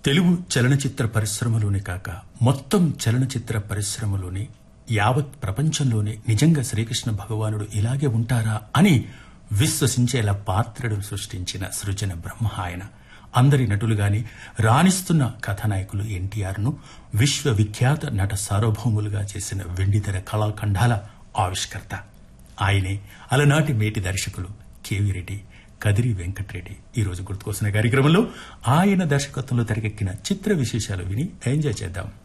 తెలుగు చలనచిత్ర పరిశ్రమలోనే కాక మొత్తం చలనచిత్ర పరిశ్రమలోనే యావత్ ప్రపంచంలోనే నిజంగా శ్రీకృష్ణ భగవానుడు ఇలాగే ఉంటారా అని విశ్వసించేలా పాత్రను సృష్టించిన సృజన బ్రహ్మ ఆయన అందరి నటులుగాని రాణిస్తున్న కథానాయకులు ఎన్టీఆర్ ను విశ్వవిఖ్యాత నట సార్వభౌములుగా చేసిన వెండితెర కళాఖండాల ఆవిష్కర్త ఆయనే అలనాటి మేటి దర్శకులు కేవీ రెడ్డి కదిరి వెంకటరెడ్డి ఈ రోజు గుర్తుకొస్తున్న కార్యక్రమంలో ఆయన దర్శకత్వంలో తెరకెక్కిన చిత్ర విశేషాలు విని ఎంజాయ్ చేద్దాం